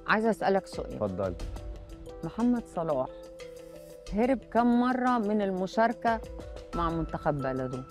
عايزه اسالك سؤال اتفضل محمد صلاح هرب كم مره من المشاركه مع منتخب بلده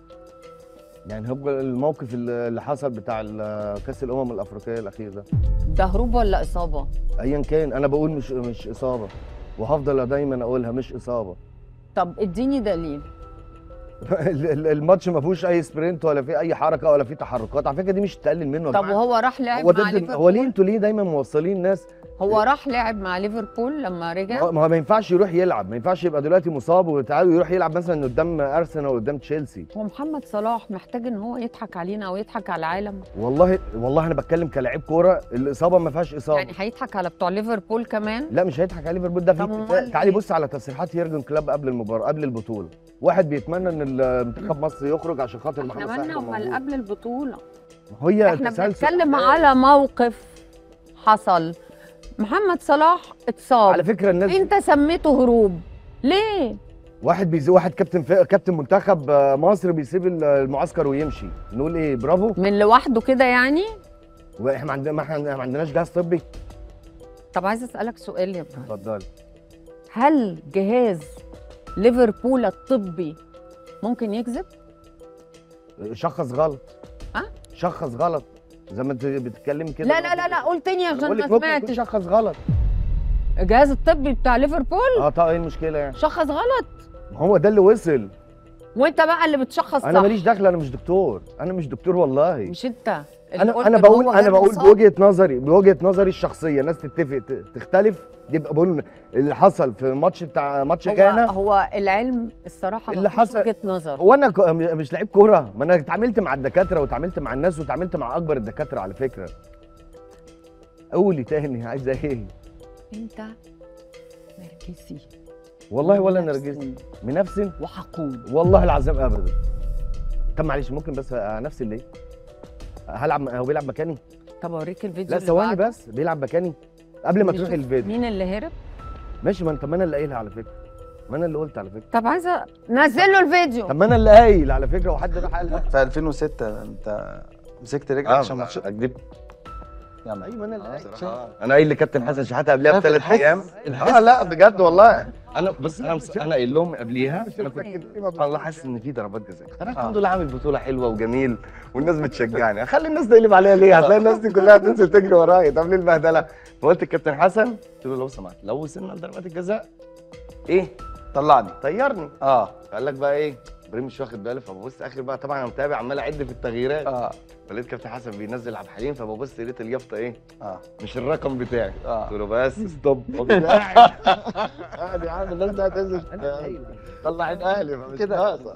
يعني هو الموقف اللي اللي حصل بتاع ال- كاس الامم الافريقيه الاخير ده ده هروب ولا اصابه ايا كان انا بقول مش مش اصابه وهفضل دايما اقولها مش اصابه طب اديني دليل ال- ال- الماتش ما فيهوش اي سبرنت ولا فيه اي حركه ولا فيه تحركات على فكره دي مش تقلل منه يا طب جماعة. وهو راح لعب هو مع ضد هو ليه ليفربول انتوا ليه دايما موصلين ناس هو راح لعب مع ليفربول لما رجع ما هو ما ينفعش يروح يلعب ما ينفعش يبقى دلوقتي مصاب وتعالوا يروح يلعب مثلا قدام ارسنال وقدام تشيلسي هو محمد صلاح محتاج ان هو يضحك علينا او يضحك على العالم والله والله انا بتكلم كلاعب كوره الاصابه ما فيهاش اصابه يعني هيضحك على بتوع ليفربول كمان لا مش هيضحك على ليفربول ده طب في أمال تعالي إيه؟ بص على تصريحات يورجن كلوب قبل المباراه قبل البطوله واحد بيتمنى ان المنتخب مصر يخرج عشان خاطر احنا محمد صلاح مالنا يبقى امال موجود. قبل البطوله هي احنا تسلسل بنتكلم أحداث. على موقف حصل محمد صلاح اتصاب على فكره الناس انت سميته هروب ليه واحد بيزي واحد كابتن في... كابتن منتخب آه، مصر بيسيب المعسكر ويمشي نقول ايه برافو من لوحده كده يعني واحنا ما عندنا ما احنا ما عندناش جهاز طبي طب عايزه اسالك سؤال يا ابراهيم اتفضل هل جهاز ليفربول الطبي ممكن يكذب شخص غلط ها؟ شخص غلط زي ما انت بتتكلمي كده لا لا لا لا قول تاني أنا عشان بقول ما لك ممكن يكون سمعتش شخص غلط الجهاز الطبي بتاع ليفربول اه طيب ايه المشكله يعني شخص غلط ما هو ده اللي وصل وانت بقى اللي بتشخص انا صح ماليش دخل انا مش دكتور انا مش دكتور والله مش انت اللي قلت انا انا إن بقول هو انا غير بقول مصاب. بوجهه نظري بوجهه نظري الشخصيه ناس تتفق ت- تختلف يبقى بقول اللي حصل في الماتش بتاع ماتش هو غانا هو العلم الصراحه اللي مفيش حصل- وجهه نظر هو انا ك- مش لعيب كوره ما انا اتعاملت مع الدكاتره واتعاملت مع الناس واتعاملت مع اكبر الدكاتره على فكره قولي تاني عايزه ايه انت نرجسي والله ولا ونفسي نرجسي منافسن وحقود والله العظيم ابدا طب معلش ممكن بس نفسي ليه هلعب هو بيلعب مكاني طب اوريك الفيديو لا اللي ثواني بعده. بس بيلعب مكاني قبل ما نشوف تروح الفيديو مين اللي هرب ماشي ما انت ما انا اللي قايلها على فكره ما انا اللي قلت على فكره طب عايزه نزل له الفيديو طب ما انا اللي قايل على فكره وحد راح قالها في 2006 انت مسكت رجلك اه عشان ماتش اكذب يلا ايوه انا اللي آه، قايل صراحة. انا قايل لكابتن حسن شحاته قبلها شايف بثلاث الحس؟ ايام الحس؟ اه لا بجد والله انا بس انا انا قايل لهم قبليها انا كنت والله حاسس ان في ضربات جزاء انا الحمد لله عامل بطوله حلوه وجميل والناس بتشجعني اخلي الناس تقلب عليا ليه هتلاقي الناس دي كلها تنزل تجري ورايا طب ليه البهدله فقلت الكابتن حسن قلت له لو سمحت لو وصلنا لضربات الجزاء ايه طلعني طيرني اه قال لك بقى ايه ابراهيم مش واخد باله فببص اخر بقى طبعا انا متابع عمال اعد في التغييرات اه فلقيت كابتن حسن بينزل عبد الحليم فببص لقيت اليافطه ايه اه مش الرقم بتاعي اه قلت له بس ستوب قاعد قاعد يا عم الناس دي هتنزل طلع الاهلي مش كده. ناقصه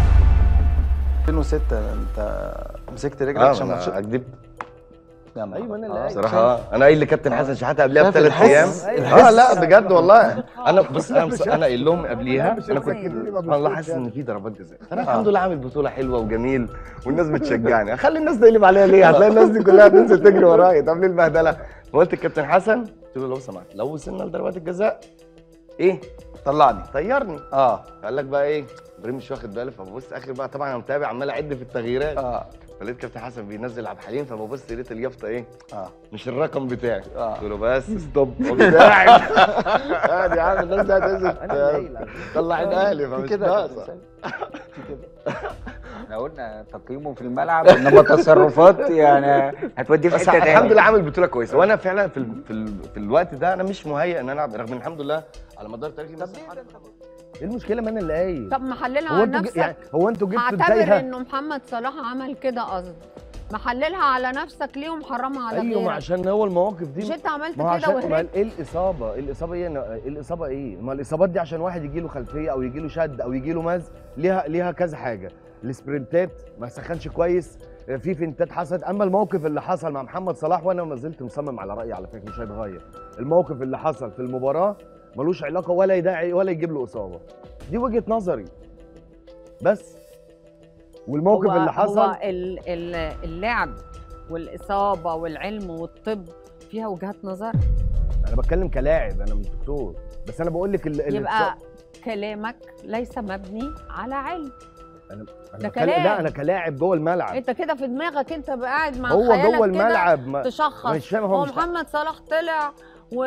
2006 انت مسكت رجلك اه عشان ما ماتش انا اكذب يلا ايوه انا اللي آه، قايل صراحة. بصراحه انا قايل لكابتن حسن شحاته قبلها شايف بثلاث الحس؟ ايام الحس؟ اه لا بجد والله انا بص انا بص انا قايل لهم قبليها انا كنت والله حاسس ان في ضربات جزاء انا الحمد لله عامل بطوله حلوه وجميل والناس بتشجعني اخلي الناس تقلب عليا ليه هتلاقي الناس دي كلها تنزل تجري ورايا طب ليه البهدله فقلت الكابتن حسن قلت له لو سمحت لو وصلنا لضربات الجزاء ايه طلعني طيرني اه قال لك بقى ايه ابراهيم مش واخد باله فببص اخر بقى طبعا انا متابع عمال اعد في التغييرات اه فلقيت كابتن حسن بينزل عبد الحليم فببص لقيت اليافطه ايه اه مش الرقم بتاعي اه قلت له بس ستوب قاعد قاعد يا عم الناس دي هتنزل طلع الاهلي فمش كده ناقصه احنا قلنا تقييمه في الملعب انما تصرفات يعني هتوديه في بس حته الحمد تاني لله عامل بطوله كويسه وانا فعلا في ال... في, ال... في الوقت ده انا مش مهيئ ان انا العب رغم ان الحمد لله على مدار تاريخي طب ايه المشكله ما انا اللي قايل طب محللها هو على انتوا ج- نفسك يعني هو انتوا جبتوا هعتبر ازاي انه محمد صلاح عمل كده قصد محللها على نفسك ليه ومحرمها على ايوه ما غيرك عشان هو المواقف دي مش انت عملت ما هو كده عشان ما وهربت ايه الاصابه الاصابه ايه الاصابه ايه ما الاصابات دي عشان واحد يجي له خلفيه او يجي له شد او يجي له مز ليها ليها كذا حاجه السبرنتات ما سخنش كويس في فنتات حصلت اما الموقف اللي حصل مع محمد صلاح وانا ما زلت مصمم على رايي على فكره مش هيتغير الموقف اللي حصل في المباراه ملوش علاقه ولا يداعي ولا يجيب له اصابه دي وجهه نظري بس والموقف هو اللي حصل هو ال- ال- اللعب والاصابه والعلم والطب فيها وجهات نظر انا بتكلم كلاعب انا مش دكتور بس انا بقول لك ال- ال- يبقى كلامك ليس مبني على علم أنا ده بتكلم- كلام. لا انا كلاعب جوه الملعب انت كده في دماغك انت بقى قاعد مع هو خيالك جوه كده الملعب ما تشخص مش فاهم هو هو مش محمد صلاح طلع و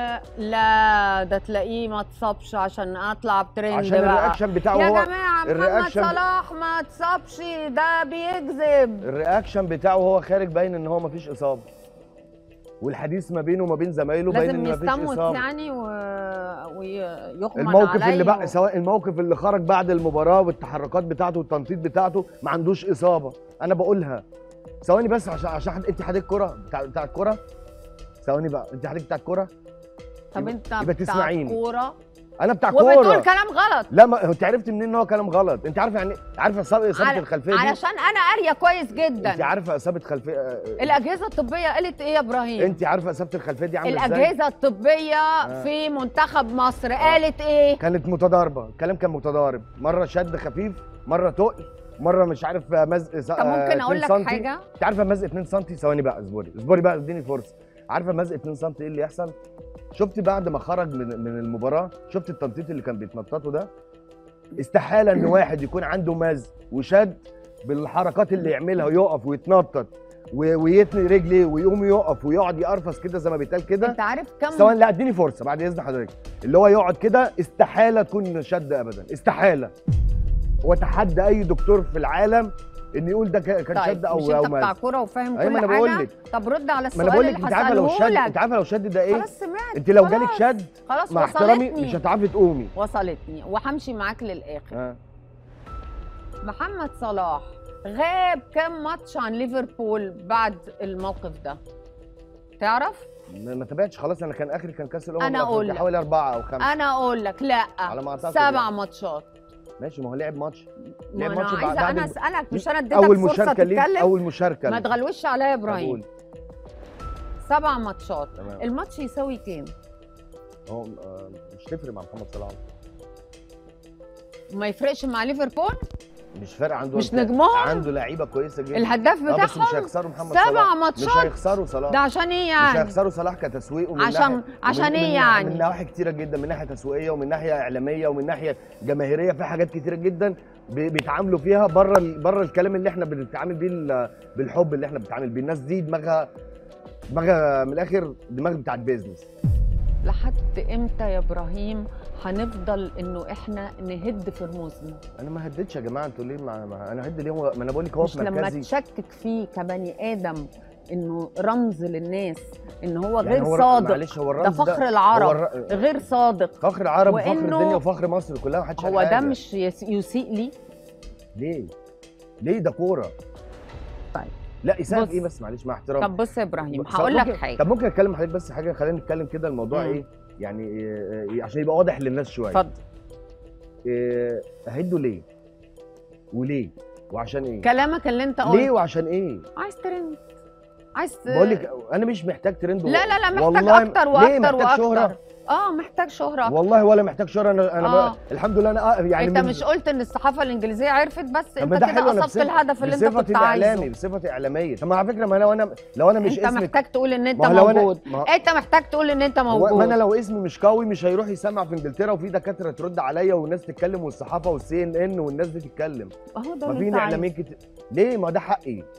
لا ده تلاقيه ما اتصابش عشان اطلع بترند عشان بقى الرياكشن بتاعه يا هو جماعه محمد الرياكشن- صلاح ما اتصابش ده بيكذب الرياكشن بتاعه هو خارج باين ان هو مفيش اصابه والحديث ما بينه وما بين زمايله باين لازم ان مفيش يستموت اصابه يعني و... ويغمى الموقف عليه اللي بقى و... سواء الموقف اللي خرج بعد المباراه والتحركات بتاعته والتنطيط بتاعته ما عندوش اصابه انا بقولها ثواني بس عشان عشان حد... انت حضرتك كوره بتاع بتاع الكوره ثواني بقى انت حضرتك بتاع الكوره طب يبقى- انت يبقى بتاع تسمعيني. كوره انا بتاع وبتقول كوره كلام غلط لا ما هو انت عرفت منين ان هو كلام غلط انت عارفه يعني عارفه اصابه اصابه على- الخلفيه دي علشان انا قاريه كويس انت جدا عارفه اصابه خلفيه آه، الاجهزه الطبيه قالت ايه يا ابراهيم انت عارفه اصابه الخلفيه دي عامله ازاي الاجهزه الطبيه في منتخب مصر قالت ايه كانت متضاربه الكلام كان متضارب مره شد خفيف مره تقل مره مش عارف مزق طب ممكن اقول لك حاجه انت عارفه مزق 2 سم ثواني بقى اصبري اصبري بقى اديني فرصه عارفه مزق 2 سم ايه اللي يحصل شفت بعد ما خرج من من المباراه شفت التنطيط اللي كان بيتنططه ده استحاله ان واحد يكون عنده مزق وشد بالحركات اللي يعملها ويقف ويتنطط و- ويتني رجليه ويقوم يقف ويقعد يقرفص كده زي ما بيتقال كده انت عارف كم ثواني لا اديني فرصه بعد اذن حضرتك اللي هو يقعد كده استحاله تكون شد ابدا استحاله واتحدى اي دكتور في العالم ان يقول ده ك- كان شد طيب او مش او انت بتاع مز كوره وفاهم أيوة، كل ما أنا حاجه بقول لك. طب رد على ما السؤال انا بقول لك اللي انت عارفه لو هسأله الشد لك انت عارفه لو الشد ده ايه خلاص سمعت انت لو خلاص. جالك شد خلاص مع احترامي وصلتني مش هتعرفي تقومي وصلتني وهمشي معاك للاخر ها محمد صلاح غاب كام ماتش عن ليفربول بعد الموقف ده تعرف ما ما تابعتش خلاص انا كان اخري كان كاس الامم أنا الأفريقية، أقول لك. حوالي اربعه او خمسه انا اقول لك لا على ما أعتقد سبع يعني. ماتشات ماشي ما هو لعب ماتش ما لعب انا ماتش عايزه بعد انا الب- اسالك مش انا اديتك اول فرصه مشاركه ليه تتكلم اول مشاركه ما ليه. تغلوش عليا يا طب ابراهيم قول. سبع ماتشات تمام الماتش يساوي كام هو آه، مش تفرق مع محمد صلاح ما يفرقش مع ليفربول مش فارق عنده مش نجمهم؟ عنده لعيبه كويسه جدا الهداف اه بس مش بتاعهم هيخسروا محمد سبع صلاح مش ماتشات هيخسروا صلاح ده عشان ايه مش يعني هيخسروا صلاح كتسويق ومن عشان ناحية- عشان ومن- ايه من- يعني من نواحي كتيره جدا من ناحيه تسويقيه ومن ناحيه اعلاميه ومن ناحيه جماهيريه في حاجات كتيره جدا بي- بيتعاملوا فيها بره ال- بره الكلام اللي احنا بنتعامل بيه ال- بالحب اللي احنا بنتعامل بيه الناس دي دماغها دماغها من الاخر دماغ بتاعت بيزنس لحد امتى يا ابراهيم هنفضل انه احنا نهد في رموزنا انا ما هديتش يا جماعه انتوا ليه ما ما- انا هد ليه هو- ما انا بقول لك هو مش في لما مركزي تشكك فيه كبني ادم انه رمز للناس ان هو يعني غير هو- صادق معلش هو ده الرمز فخر العرب هو الر- غير صادق فخر العرب وفخر وإنه- الدنيا وفخر مصر كلها محدش قال هو ده حاجة. مش يس- يسيء لي ليه؟ ليه ده كوره؟ طيب. لا اساءة بص. ايه بس معلش مع احترام طب بص يا ابراهيم بص- هقول لك ممكن- حاجه طب ممكن اتكلم حضرتك بس حاجه خلينا نتكلم كده الموضوع مم. ايه؟ يعني إيه إيه عشان يبقى واضح للناس شويه اتفضل إيه اهده ليه؟ وليه؟ وعشان ايه؟ كلامك اللي انت ليه قلت وعشان ايه؟ عايز ترند عايز ت- بقول لك انا مش محتاج ترند لا لا لا محتاج والله اكتر ليه واكتر محتاج واكتر شهرة؟ اه محتاج شهره والله ولا محتاج شهره انا انا آه. بقى الحمد لله انا آه يعني انت من- مش قلت ان الصحافه الانجليزيه عرفت بس طب انت ما ده كده حلو انا اصبت بصفة- الهدف اللي انت بصفتي كنت عايزه الاعلامي بصفتي اعلاميه طب ما على فكره ما لو انا لو انا مش انت اسمي محتاج تقول ان انت ما هو لو أنا- موجود ما- انت محتاج تقول ان انت هو ما موجود انا لو اسمي مش قوي مش هيروح يسمع في انجلترا وفي دكاتره ترد عليا والناس تتكلم والصحافه والسي ان ان والناس دي تتكلم هو ده ما اللي في انت اعلاميين عايزه كتير ليه ما ده حقي